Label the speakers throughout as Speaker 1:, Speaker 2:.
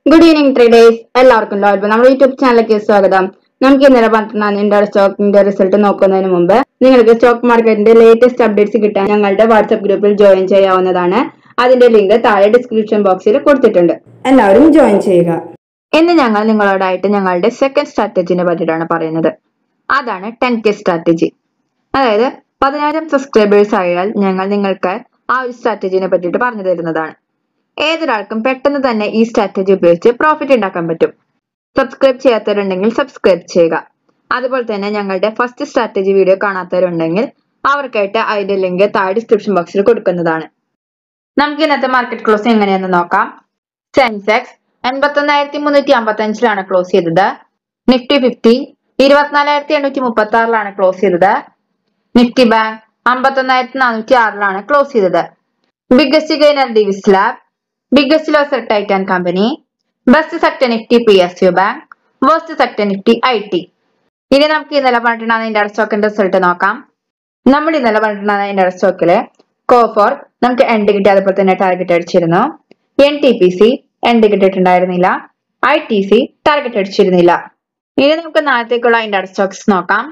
Speaker 1: good evening traders എല്ലാവർക്കും ലോഡ് നമ്മുടെ യൂട്യൂബ് ചാനലിലേക്ക് സ്വാഗതം നമുക്ക് ഇന്നലെ പന്ത്രണ്ടാം ഇന്ത്യയുടെ സ്റ്റോക്കിന്റെ റിസൾട്ട് നോക്കുന്നതിന് മുമ്പ് നിങ്ങൾക്ക് സ്റ്റോക്ക് മാർക്കറ്റിന്റെ ലേറ്റസ്റ്റ് അപ്ഡേറ്റ്സ് കിട്ടാൻ ഞങ്ങളുടെ വാട്സ്ആപ്പ് ഗ്രൂപ്പിൽ ജോയിൻ ചെയ്യാവുന്നതാണ് അതിന്റെ ലിങ്ക് താഴെ ഡിസ്ക്രിപ്ഷൻ ബോക്സിൽ കൊടുത്തിട്ടുണ്ട് എല്ലാവരും ജോയിൻ ചെയ്യുക ഇന്ന് ഞങ്ങൾ നിങ്ങളോടായിട്ട് ഞങ്ങളുടെ സെക്കൻഡ് സ്ട്രാറ്റജിനെ പറ്റിയിട്ടാണ് പറയുന്നത് അതാണ് ടെൻ കെ സ്ട്രാറ്റജി അതായത് പതിനായിരം സബ്സ്ക്രൈബേഴ്സ് ആയാൽ ഞങ്ങൾ നിങ്ങൾക്ക് ആ ഒരു സ്ട്രാറ്റജിനെ പറ്റിയിട്ട് പറഞ്ഞു തരുന്നതാണ് ഏതൊരാൾക്കും പെട്ടെന്ന് തന്നെ ഈ സ്ട്രാറ്റജി ഉപയോഗിച്ച് പ്രോഫിറ്റ് ഉണ്ടാക്കാൻ പറ്റും സബ്സ്ക്രൈബ് ചെയ്യാത്തവരുണ്ടെങ്കിൽ സബ്സ്ക്രൈബ് ചെയ്യുക അതുപോലെ തന്നെ ഞങ്ങളുടെ ഫസ്റ്റ് സ്ട്രാറ്റജി വീഡിയോ കാണാത്തവരുണ്ടെങ്കിൽ അവർക്കായിട്ട് അതിന്റെ ലിങ്ക് താഴെ ഡിസ്ക്രിപ്ഷൻ ബോക്സിൽ കൊടുക്കുന്നതാണ് നമുക്ക് ഇന്നത്തെ മാർക്കറ്റ് ക്ലോസ് എങ്ങനെയെന്ന് നോക്കാം സെൻസെക്സ് എൺപത്തൊന്നായിരത്തി മുന്നൂറ്റി അമ്പത്തി അഞ്ചിലാണ് ക്ലോസ് ചെയ്തത് നിഫ്റ്റി ഫിഫ്റ്റി ഇരുപത്തിനാലായിരത്തി എണ്ണൂറ്റി മുപ്പത്തി ആറിലാണ് ക്ലോസ് ചെയ്തത് നിഫ്റ്റി ബാങ്ക് അമ്പത്തൊന്നായിരത്തി നാനൂറ്റി ആറിലാണ് ക്ലോസ് ചെയ്തത് biggest gainer Divis lab biggest loser Titan company best sector Nifty P S U bank worst sector Nifty I T ഇനി നമുക്ക് ഇന്നലെ പറഞ്ഞിട്ടുണ്ടാകുന്ന ഇന്ത്യ സ്റ്റോക്കിന്റെ റിസൾട്ട് നോക്കാം നമ്മൾ ഇന്നലെ പറഞ്ഞിട്ടുണ്ടാകുന്ന ഇന്ത്യ സ്റ്റോക്കില് കോഫോർ നമുക്ക് എൻഡ് കിട്ടി അതുപോലെ തന്നെ ടാർഗറ്റ് അടിച്ചിരുന്നു N T P C end കിട്ടിയിട്ടുണ്ടായിരുന്നില്ല ഐ ടി സി ടാർഗറ്റ് അടിച്ചിരുന്നില്ല ഇനി നമുക്ക് നാളത്തേക്കുള്ള ഇന്ത്യ സ്റ്റോക്സ് നോക്കാം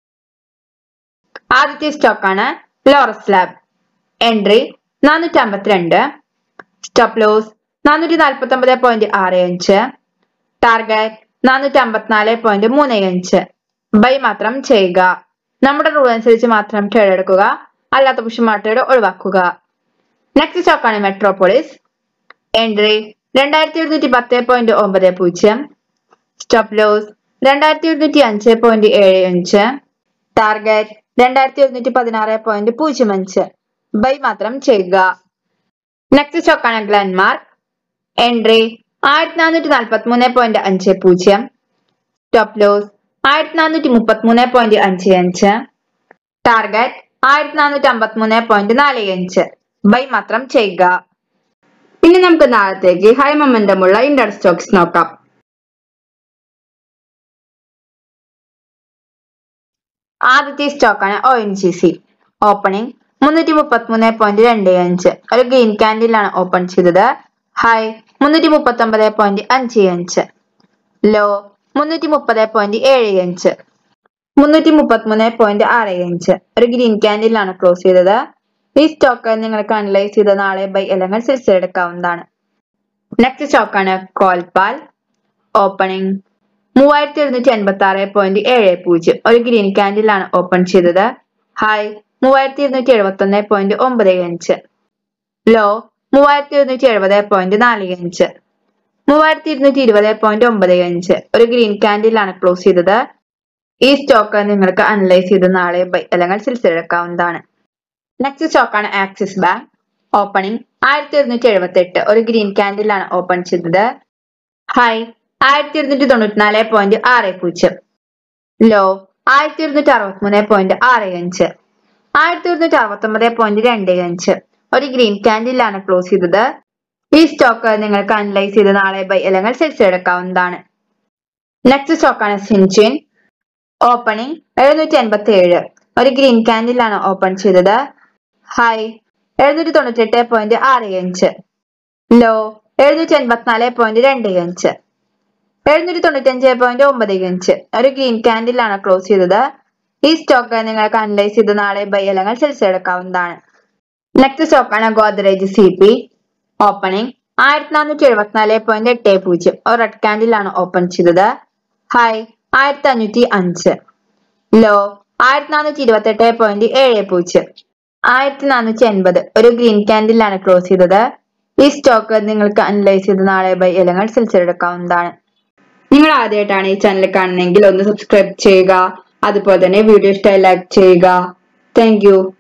Speaker 1: ആദ്യത്തെ സ്റ്റോക്കാണ് ലോറസ് ലാബ് എൻട്രി നാനൂറ്റി അമ്പത്തിരണ്ട് സ്റ്റോപ്പ് ലോസ് നാനൂറ്റി നാൽപ്പത്തി ഒമ്പത് പോയിന്റ് ആറ് അഞ്ച് ടാർഗറ്റ് നാനൂറ്റി അമ്പത്തിനാല് പോയിന്റ് മൂന്ന് അഞ്ച് ബൈ മാത്രം ചെയ്യുക നമ്മുടെ റൂൾ അനുസരിച്ച് മാത്രം ട്രേഡ് എടുക്കുക അല്ലാത്ത പക്ഷം ട്രേഡ് ഒഴിവാക്കുക നെക്സ്റ്റ് സ്റ്റോക്കാണ് മെട്രോപോളിസ് എൻട്രി രണ്ടായിരത്തി എഴുന്നൂറ്റി പത്ത് പോയിന്റ് ഒമ്പത് പൂജ്യം സ്റ്റോപ്പ് ലോസ് രണ്ടായിരത്തി എഴുന്നൂറ്റി അഞ്ച് പോയിന്റ് ഏഴ് അഞ്ച് ടാർഗറ്റ് രണ്ടായിരത്തി എഴുന്നൂറ്റി പതിനാറ് പോയിന്റ് പൂജ്യം അഞ്ച് ബൈ മാത്രം ചെയ്യുക നെക്സ്റ്റ് സ്റ്റോക്കാണ് ഗ്ലൻമാർക്ക് എൻട്രി ആയിരത്തി നാനൂറ്റി നാൽപ്പത്തി മൂന്ന് പോയിന്റ് അഞ്ച് പൂജ്യം സ്റ്റോപ്പ് ലോസ് ആയിരത്തി നാനൂറ്റി മുപ്പത്തി മൂന്ന് പോയിന്റ് അഞ്ച് അഞ്ച് ടാർഗറ്റ് ആയിരത്തി നാനൂറ്റി അമ്പത്തി മൂന്ന് പോയിന്റ് നാല് അഞ്ച് ബൈ മാത്രം ചെയ്യുക ഇനി നമുക്ക് നാളത്തേക്ക് ഹൈ മൊമെന്റമുള്ള ഇന്റർ സ്റ്റോക്സ് നോക്കാം ആദ്യത്തെ സ്റ്റോക്കാണ് O N G C opening മുന്നൂറ്റി മുപ്പത്തി മൂന്ന് പോയിന്റ് രണ്ട് അഞ്ച് ഒരു ഗ്രീൻ ക്യാൻഡിലാണ് ഓപ്പൺ ചെയ്തത് ഹൈ മുന്നൂറ്റി മുപ്പത്തി ഒമ്പത് പോയിന്റ് അഞ്ച് അഞ്ച് ലോ മുന്നൂറ്റി മുപ്പത് പോയിന്റ് ഏഴ് അഞ്ച് മുന്നൂറ്റി മുപ്പത്തി മൂന്ന് പോയിന്റ് ആറ് അഞ്ച് ഒരു ഗ്രീൻ ക്യാൻഡിലാണ് ക്ലോസ് ചെയ്തത് ഈ സ്റ്റോക്ക് നിങ്ങൾക്ക് അനലൈസ് ചെയ്ത് നാളെ ബൈ അല്ലെങ്കിൽ സെൽസ് എടുക്കാവുന്നതാണ് നെക്സ്റ്റ് സ്റ്റോക്കാണ് കോൽപാൽ ഓപ്പണിംഗ് മൂവായിരത്തി എഴുന്നൂറ്റി അൻപത്തി ആറ് പോയിന്റ് ഏഴ് പൂജ്യം ഒരു ഗ്രീൻ ക്യാൻഡിലാണ് ഓപ്പൺ ചെയ്തത് ഹൈ മൂവായിരത്തി ഇരുന്നൂറ്റി എഴുപത്തി ഒന്ന് പോയിന്റ് ഒമ്പത് അഞ്ച് ലോ മൂവായിരത്തി ഇരുന്നൂറ്റി എഴുപത് പോയിന്റ് നാല് അഞ്ച് മൂവായിരത്തി ഇരുന്നൂറ്റി ഇരുപത് പോയിന്റ് ഒമ്പത് അഞ്ച് ഒരു ഗ്രീൻ ക്യാൻഡിലാണ് ക്ലോസ് ചെയ്തത് ഈ സ്റ്റോക്ക് നിങ്ങൾക്ക് അനലൈസ് ചെയ്ത് നാളെ ബൈ അല്ലെങ്കിൽ സെൽസ് എടുക്കാവുന്നതാണ് നെക്സ്റ്റ് സ്റ്റോക്കാണ് ആക്സിസ് ബാങ്ക് ഓപ്പണിംഗ് ആയിരത്തി ഒരുന്നൂറ്റി എഴുപത്തി എട്ട് ഒരു ഗ്രീൻ ക്യാൻഡിലാണ് ഓപ്പൺ ചെയ്തത് ഹൈ ആയിരത്തി ഇരുന്നൂറ്റി തൊണ്ണൂറ്റിനാല് പോയിന്റ് ആറ് പൂജ്യം ലോ ആയിരത്തി ഇരുന്നൂറ്റി അറുപത്തി മൂന്ന് പോയിന്റ് ആറ് അഞ്ച് ആയിരത്തി ഒരുന്നൂറ്റി അറുപത്തി ഒമ്പത് പോയിന്റ് രണ്ട് അഞ്ച് ഒരു ഗ്രീൻ ക്യാൻഡിലാണ് ക്ലോസ് ചെയ്തത് ഈ സ്റ്റോക്ക് നിങ്ങൾക്ക് അനലൈസ് ചെയ്ത് നാളെ ബൈ അല്ലെങ്കിൽ സെൽസ് എടുക്കാവുന്നതാണ് നെക്സ്റ്റ് സ്റ്റോക്കാണ് സിൻചിൻ ഓപ്പണിംഗ് എഴുന്നൂറ്റി എൺപത്തി ഏഴ് ഒരു ഗ്രീൻ ക്യാൻഡിലാണ് ഓപ്പൺ ചെയ്തത് ഹൈ എഴുന്നൂറ്റി തൊണ്ണൂറ്റി എട്ട് പോയിന്റ് ആറ് അഞ്ച് ലോ എഴുന്നൂറ്റി എൺപത്തിനാല് പോയിന്റ് രണ്ട് അഞ്ച് എഴുന്നൂറ്റി തൊണ്ണൂറ്റി അഞ്ച് പോയിന്റ് ഒമ്പത് അഞ്ച് ഒരു ഗ്രീൻ ക്യാൻഡിലാണ് ക്ലോസ് ചെയ്തത് ഈ സ്റ്റോക്ക് നിങ്ങൾക്ക് അനലൈസ് ചെയ്ത് നാളെ ബൈ അല്ലെങ്കിൽ സെൽസ് എടുക്കാവുന്നതാണ് നെക്സ്റ്റ് സ്റ്റോക്കാണ് ഗോദ്രേജ് സി പി ഓപ്പണിംഗ് ആയിരത്തി നാനൂറ്റി എഴുപത്തിനാല് പോയിന്റ് എട്ട് പൂജ്യം ഒരു റെഡ് ക്യാൻഡിലാണ് ഓപ്പൺ ചെയ്തത് ഹൈ ആയിരത്തി അഞ്ഞൂറ്റി അഞ്ച് ലോ ആയിരത്തി നാനൂറ്റി ഇരുപത്തി എട്ട് പോയിന്റ് ഏഴ് പൂജ്യം ആയിരത്തി നാനൂറ്റി എൺപത് ഒരു ഗ്രീൻ ക്യാൻഡിലാണ് ക്ലോസ് ചെയ്തത് ഈ സ്റ്റോക്ക് നിങ്ങൾക്ക് അനലൈസ് ചെയ്ത് നാളെ ബൈ അല്ലെങ്കിൽ സെൽസ് എടുക്കാവുന്നതാണ് നിങ്ങൾ ആദ്യമായിട്ടാണ് ഈ ചാനൽ കാണുന്നതെങ്കിൽ ഒന്ന് സബ്സ്ക്രൈബ് ചെയ്യുക അതുപോലെ തന്നെ വീഡിയോ ഇഷ്ടമായി ലൈക്ക് ചെയ്യുക താങ്ക്